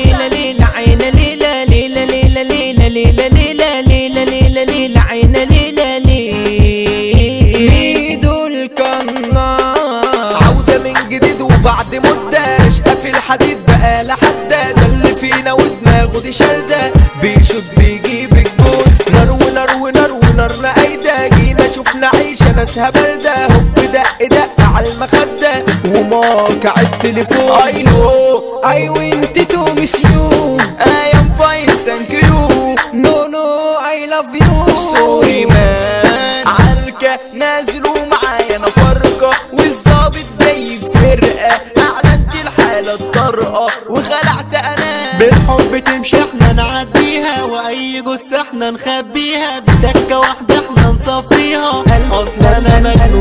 ليلة ليلة عين ليلة ليلة ليلة ليلة ليلة ليلة ليلة ليلة ليلة عين ليلة ليلة ميدو القناص عودة من جديد وبعد مدة رشقة في الحديد بقى لحدة ده اللي فينا ودماغه دي شردة بيشوط بيجيب الجول نار ونار ونار ونارنا قايدة جينا شفنا عيشة ناسها باردة هوب دق دق على المخدة وماكع التليفون اي نو I went to miss you I am fine thank you No no I love you سوري مان عركة نازل ومعايا انا فرقة والظابط جاي فرقة اعلنت الحالة الطارئة وخلعت انا بالحب تمشي احنا نعديها واي جثة احنا نخبيها بتكة واحدة احنا نصفيها اصل انا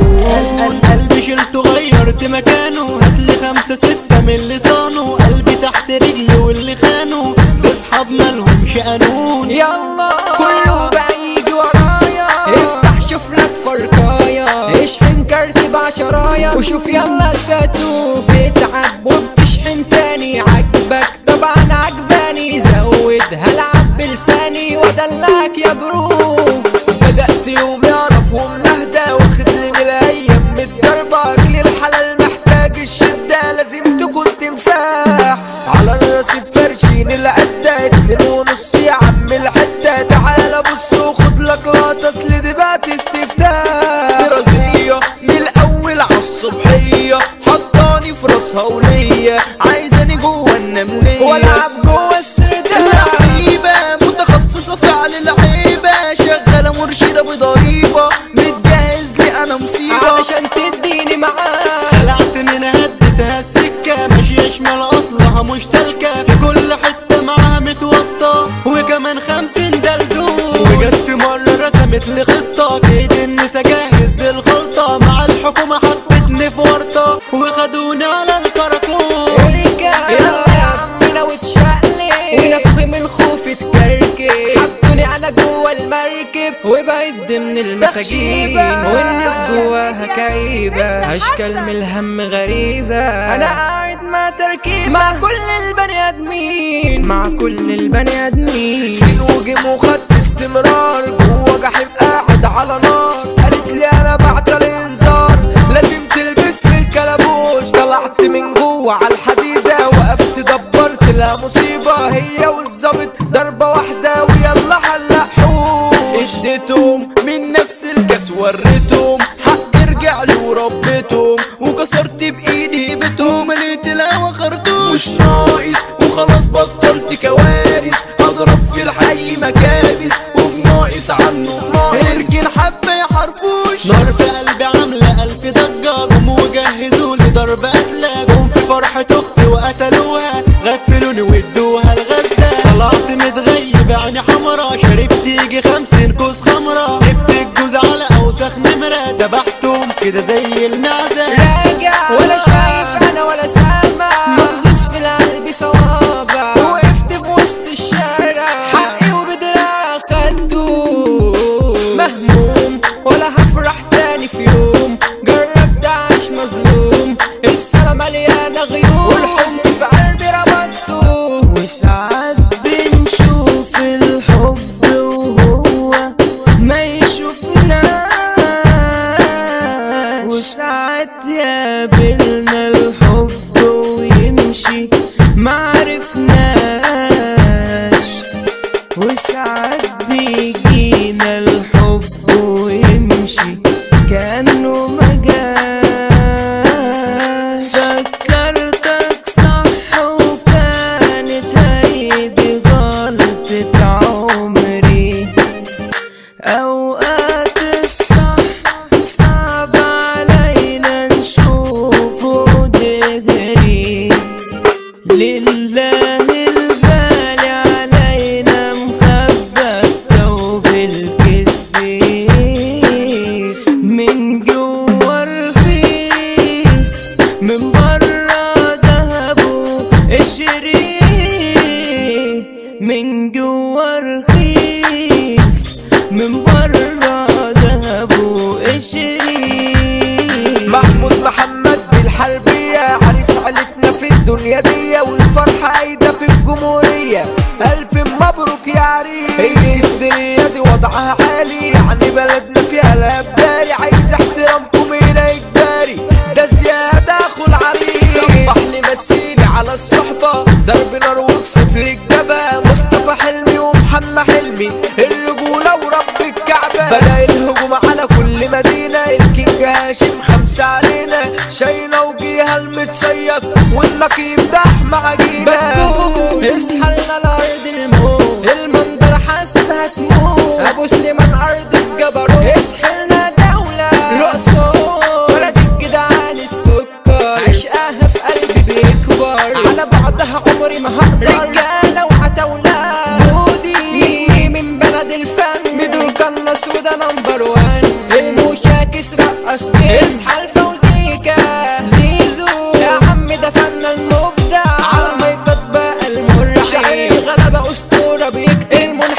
مجنون قلبي شلته غيرت مكانه هاتلي خمسة ستة من لسانه قلبي تحت رجلي واللي خانه بصحاب مالهمش قانون يلا كله بقى يجي ورايا افتح شوف لك فرقايا اشحن كارت بعشرايا وشوف يلا التاتو بتعب وبتشحن تاني عجبك طبعا عجباني زود هلعب بلساني وادلعك يا برو بدأت يوم يعرف ومنهدى واخد لي من الايام من الضربة اكل الحلال محتاج الشدة لازم تكون تمساح على الراس فرشين العدة اتنين ونص يا عم الحتة تعال بص وخد لك لقطة اصل دي بقت استفتاح دراسية من الاول عالصبحية حطاني في راسها وليا عايزاني جوه النملية والعب جوه السرداب لعيبة متخصصة في على العيبة شغالة مرشدة بضريبة متجهز لي أنا مصيبة علشان تديني معاك خلعت من هدتها السكة ماشية شمال اصلها مش سالكة في كل حتة معاها متوسطة وكمان خمسين دلدول وجت في مرة رسمت لي خطة كيد النسا جاهز للخلطة مع الحكومة حطتني في ورطة وخدوني على الكراكون ارجع يلا يا عمنا وتشقلب ونفخ من خوف اتكركب حطوني انا جوه المركب وبعد من المساجين تخشيبة. والناس جواها كئيبة اشكال من الهم غريبة انا قاعد مع تركيبة مع كل البني ادمين مع كل البني ادمين سين وجيم وخدت استمرار جوه جحيم قاعد على نار قالت لي أنا بعد الإنذار لازم تلبس في الكلبوش طلعت من جوه على الحديدة وقفت دبرت لها مصيبة هي والظابط ضربة واحدة ويلا حلقحوش اديتهم من نفس الكاس وريتهم حق ارجع لي وربيتهم وكسرت بايدي بيتهم مليت الهوا خرطوش مش ناقص وخلاص بطلت كوارث اضرب في الحي مكابس وبناقص عنه ناقص ارجل حبه يا حرفوش نار في قلبي عاملة ألف ضجة جم وجهزوا لي ضرب قتلة جم في فرحة أختي وقتلوها غفلوني وادوها الغزة طلعت متغيب عيني حمرا شربت يجي خمسين كوس خمرة جبت الجوز على أوسخ نمرة دبحتهم كده زي المعزة راجع ولا شايف انا ولا سامع مغزوز في القلب صوابع وقفت في وسط الشارع حقي وبدراع خدته مهموم ولا هفرح تاني في يوم جربت اعيش مظلوم السما مليانه غيوم والحزن في قلبي ربطته وساعات بنشوف الحب وهو ما يشوفناش وساعات يقابلنا الحب ويمشي معرفناش وساعات بيجينا الحب ويمشي كأنه ما جاش فكرتك صح وكانت هيدي غلطة عمري أوقات الصح صعب علينا نشوفه دغري لله الغالي علينا مخبى الثوب الكذب من جوا رخيص من برا ذهبه قشري من جوا رخيص من برا ذهبه قشري محمود محمد بالحربية عريس عيلتنا في الدنيا دي والفرحة قايدة في الجو الجمهورية ألف مبروك يا عريس اسكندرية دي وضعها عالي يعني بلدنا فيها الأبداري عايز احترامكم هنا إجباري ده زيادة أخو العريس صبح لي مسيني على الصحبة ضرب نار واكسف للجبهة مصطفى حلمي ومحمد حلمي الرجولة ورب الكعبة بدأ الهجوم على كل مدينة الكينج هاشم خمسة علينا شاينا وجيها المتصيد والنقيب ده مع جينا اصحى لنا الارض الموت المنظر حاسبها تموت ابو سليمان ارض الجبروت اصحى لنا دولة رأسه ولد الجدعان السكر عشقها في قلبي بيكبر على بعضها عمري ما هقدر رجالة وعتاولة مودي من بلد الفن بدون قناص وده نمبر وان المشاكس رقص اصحى الفوزيكا زيزو يا عم ده فنان مبدع على المايكات بقى المرعب شاعر الغلبة اسطورة بيكتب